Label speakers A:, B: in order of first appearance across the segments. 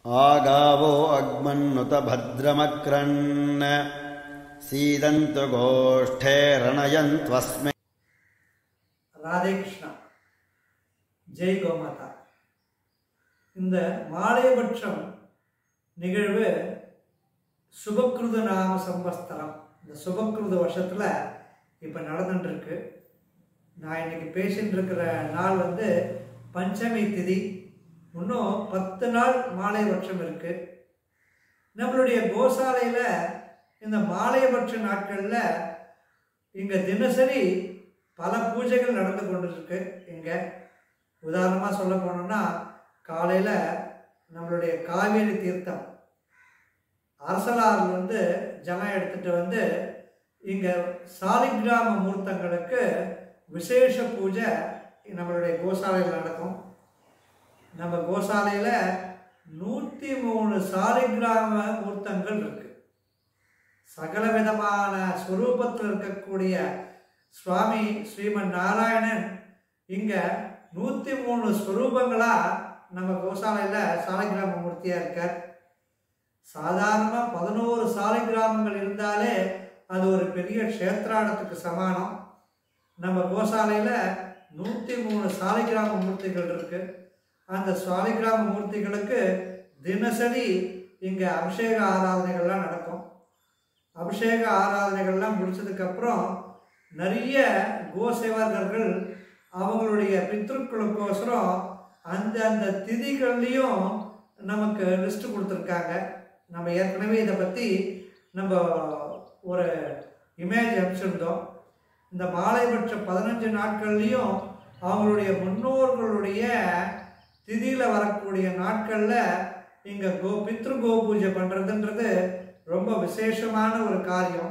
A: आगावो अग्मन्नुत भद्रमक्रन् सीदन्तु गोष्ठे रणयन्त्वस्मै
B: ராதே கிருஷ்ணா ஜெய் கோமாதா இந்த மாலையபட்சம் நிகழ்வு சுபக்ருத நாம சம்பஸ்தரம் இந்த சுபக்ருத வருஷத்தில் இப்போ நடந்துட்டுருக்கு நான் இன்னைக்கு பேசிட்டு இருக்கிற நாள் வந்து பஞ்சமி திதி இன்னும் பத்து நாள் மாலையபட்சம் இருக்கு நம்மளுடைய கோசாலையில் இந்த மாலையபட்ச நாட்களில் இங்கே தினசரி பல பூஜைகள் நடந்து கொண்டிருக்கு இங்கே உதாரணமாக சொல்ல போனோம்னா காலையில் நம்மளுடைய காவேரி தீர்த்தம் அரசலாறுல வந்து ஜலம் எடுத்துட்டு வந்து இங்கே சாலிகிராம மூர்த்தங்களுக்கு விசேஷ பூஜை நம்மளுடைய கோசாலையில் நடக்கும் நம்ம கோசாலையில் நூற்றி மூணு சாலிகிராம மூர்த்தங்கள் இருக்கு சகல விதமான ஸ்வரூபத்தில் இருக்கக்கூடிய சுவாமி ஸ்ரீமன் நாராயணன் இங்க நூத்தி மூணு ஸ்வரூபங்களா நம்ம கோசாலையில சாலைகிராம மூர்த்தியா இருக்கார் சாதாரணமா பதினோரு சாலைகிராமங்கள் இருந்தாலே அது ஒரு பெரிய க்ஷேத்ராடத்துக்கு சமானம் நம்ம கோசாலையில நூத்தி மூணு சாலைகிராம மூர்த்திகள் இருக்கு அந்த சாலிகிராம மூர்த்திகளுக்கு தினசரி இங்க அபிஷேக ஆராதனைகள்லாம் நடக்கும் அபிஷேக ஆராதனைகள்லாம் முடிச்சதுக்கப்புறம் நிறைய கோசேவகர்கள் அவங்களுடைய பித்ருக்களுக்கோசரம் அந்த அந்த திதிகள்லையும் நமக்கு லிஸ்ட் கொடுத்துருக்காங்க நம்ம ஏற்கனவே இதை பற்றி நம்ம ஒரு இமேஜ் அனுப்பிச்சிருந்தோம் இந்த மாலைபட்ச பதினஞ்சு நாட்கள்லையும் அவங்களுடைய முன்னோர்களுடைய திதியில் வரக்கூடிய நாட்களில் இங்கே கோ பித்ரு கோ பூஜை பண்ணுறதுன்றது ரொம்ப விசேஷமான ஒரு காரியம்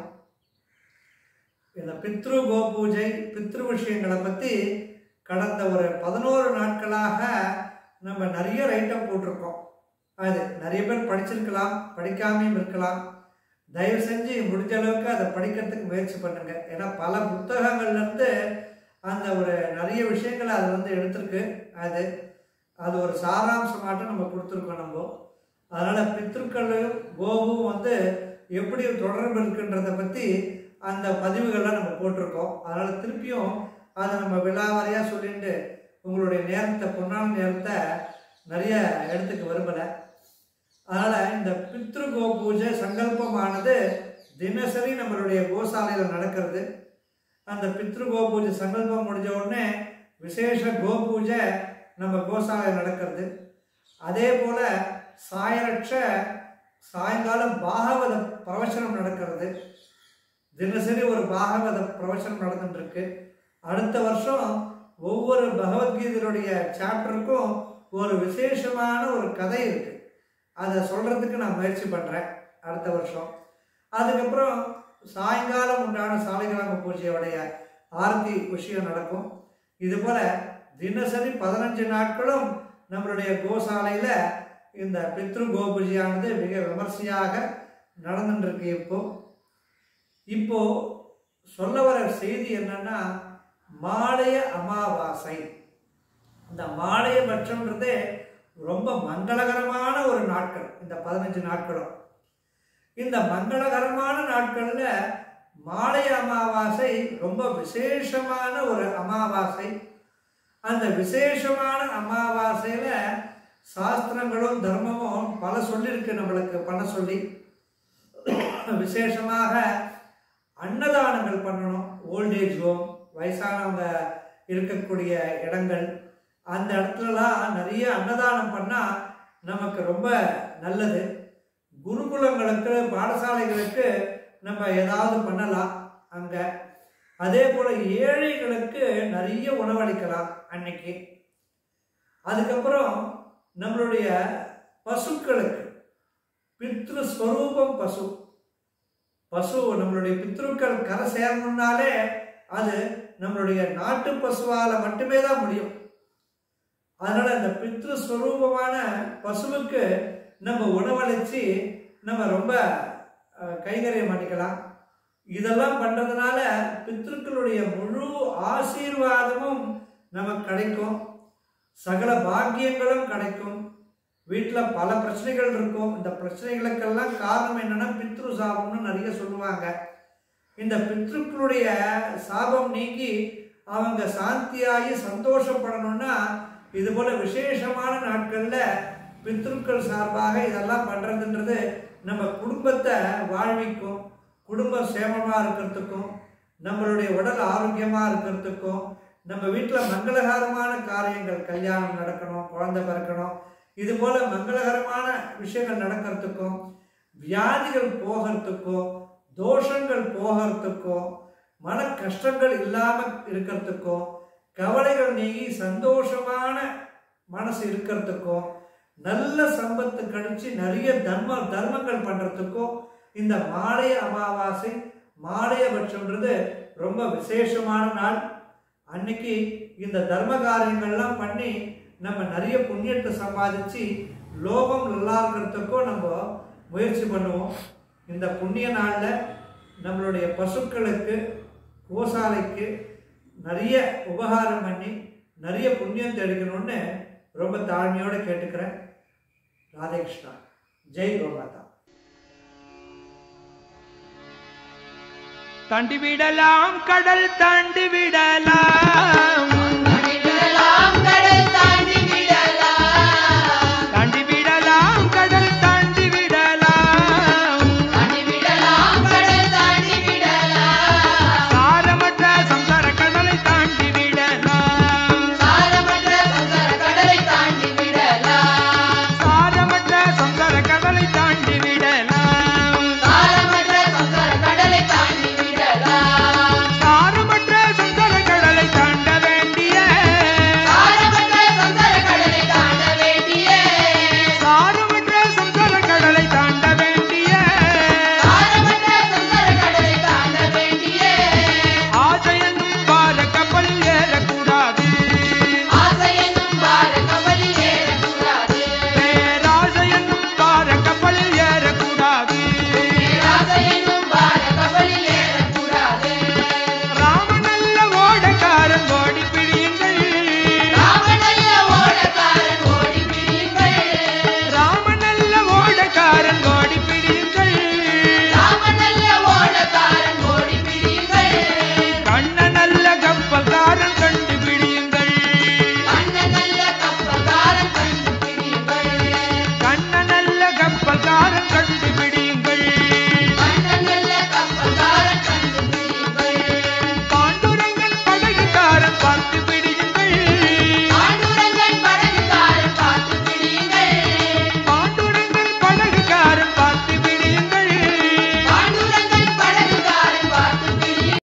B: இந்த பித்ரு கோ பூஜை பித்ரு விஷயங்களை பற்றி கடந்த ஒரு பதினோரு நாட்களாக நம்ம நிறைய ரைட்டம் போட்டிருக்கோம் அது நிறைய பேர் படிச்சிருக்கலாம் படிக்காமையும் இருக்கலாம் தயவு செஞ்சு முடிஞ்ச அளவுக்கு அதை படிக்கிறதுக்கு முயற்சி பண்ணுங்க ஏன்னா பல புத்தகங்கள்லேருந்து அந்த ஒரு நிறைய விஷயங்களை அது வந்து எடுத்திருக்கு அது அது ஒரு சாராம்சமாட்டம் நம்ம கொடுத்துருக்கோம் நம்ம அதனால் பித்ருக்களும் கோவும் வந்து எப்படி தொடர்பு இருக்குன்றதை பற்றி அந்த பதிவுகள்லாம் நம்ம போட்டிருக்கோம் அதனால் திருப்பியும் அதை நம்ம விழாவாரியாக சொல்லிட்டு உங்களுடைய நேரத்தை பொன்னான நேரத்தை நிறைய இடத்துக்கு விரும்பலை அதனால் இந்த பித்ரு கோ பூஜை சங்கல்பமானது தினசரி நம்மளுடைய கோசாலையில் நடக்கிறது அந்த பித்ரு கோ பூஜை சங்கல்பம் முடிஞ்ச உடனே விசேஷ கோ பூஜை நம்ம கோசாலையில் நடக்கிறது அதே போல் சாயரட்ச சாயங்காலம் பாகவத பிரவச்சனம் நடக்கிறது தினசரி ஒரு பாகவத பிரவச்சனம் நடந்துட்டு இருக்கு அடுத்த வருஷம் ஒவ்வொரு பகவத்கீதையுடைய சாப்டருக்கும் ஒரு விசேஷமான ஒரு கதை இருக்கு அதை சொல்றதுக்கு நான் முயற்சி பண்றேன் அடுத்த வருஷம் அதுக்கப்புறம் சாயங்காலம் உண்டான சாலைகிராம பூஜையோடைய ஆரத்தி விஷயம் நடக்கும் இது போல தினசரி பதினஞ்சு நாட்களும் நம்மளுடைய கோசாலையில் இந்த பித்ரு கோபூஜையானது மிக விமர்சையாக நடந்துட்டு இருக்கு இப்போ இப்போ சொல்ல வர செய்தி என்னன்னா மாலைய அமாவாசை இந்த மாலைய பட்சம்ன்றதே ரொம்ப மங்களகரமான ஒரு நாட்கள் இந்த பதினஞ்சு நாட்களும் இந்த மங்களகரமான நாட்கள்ல மாலைய அமாவாசை ரொம்ப விசேஷமான ஒரு அமாவாசை அந்த விசேஷமான அமாவாசையில சாஸ்திரங்களும் தர்மமும் பல சொல்லியிருக்கு நம்மளுக்கு பண்ண சொல்லி விசேஷமாக அன்னதானங்கள் பண்ணணும் ஓல்டேஜ் ஹோம் வயசானவங்க இருக்கக்கூடிய இடங்கள் அந்த இடத்துலலாம் நிறைய அன்னதானம் பண்ணால் நமக்கு ரொம்ப நல்லது குருகுலங்களுக்கு பாடசாலைகளுக்கு நம்ம ஏதாவது பண்ணலாம் அங்கே அதே போல் ஏழைகளுக்கு நிறைய உணவளிக்கலாம் அன்னைக்கு அதுக்கப்புறம் நம்மளுடைய பசுக்களுக்கு பித்ரு ஸ்வரூபம் பசு பசு நம்மளுடைய பித்ருக்கள் கரை சேரணும்னாலே அது நம்மளுடைய நாட்டு பசுவால் மட்டுமே தான் முடியும் அதனால இந்த பித்ரு ஸ்வரூபமான பசுவுக்கு நம்ம உணவளிச்சு நம்ம ரொம்ப கைகரியம் பண்ணிக்கலாம் இதெல்லாம் பண்றதுனால பித்ருக்களுடைய முழு ஆசீர்வாதமும் நமக்கு கிடைக்கும் சகல பாக்கியங்களும் கிடைக்கும் வீட்டில் பல பிரச்சனைகள் இருக்கும் இந்த பிரச்சனைகளுக்கெல்லாம் காரணம் என்னன்னா பித்ரு சாபம்னு நிறைய சொல்லுவாங்க இந்த பித்ருக்களுடைய சாபம் நீங்கி அவங்க சாந்தியாகி சந்தோஷப்படணும்னா இது போல விசேஷமான நாட்கள்ல பித்ருக்கள் சார்பாக இதெல்லாம் பண்றதுன்றது நம்ம குடும்பத்தை வாழ்விக்கும் குடும்பம் சேமமா இருக்கிறதுக்கும் நம்மளுடைய உடல் ஆரோக்கியமா இருக்கிறதுக்கும் நம்ம வீட்டில் மங்களகரமான காரியங்கள் கல்யாணம் நடக்கணும் குழந்தை பிறக்கணும் இது போல மங்களகரமான விஷயங்கள் நடக்கிறதுக்கும் வியாதிகள் போகிறதுக்கும் தோஷங்கள் போகிறதுக்கும் மன கஷ்டங்கள் இல்லாமல் இருக்கிறதுக்கும் கவலைகள் நீங்கி சந்தோஷமான மனசு இருக்கிறதுக்கும் நல்ல சம்பத்து கழிச்சு நிறைய தர்ம தர்மங்கள் பண்றதுக்கும் இந்த மாலைய அமாவாசை மாலையபட்சம்ன்றது ரொம்ப விசேஷமான நாள் அன்னைக்கு இந்த தர்ம காரியங்கள்லாம் பண்ணி நம்ம நிறைய புண்ணியத்தை சம்பாதிச்சு லோகம் நல்லா இருக்கிறதுக்கும் நம்ம முயற்சி பண்ணுவோம் இந்த புண்ணிய நாளில் நம்மளுடைய பசுக்களுக்கு கோசாலைக்கு நிறைய உபகாரம் பண்ணி நிறைய புண்ணியம் தெளிக்கணும்னு ரொம்ப தாழ்மையோடு கேட்டுக்கிறேன் ராதேகிருஷ்ணா ஜெய் கோமாதா
C: தாண்டி விடலாம் கடல் தாண்டி விடலாம்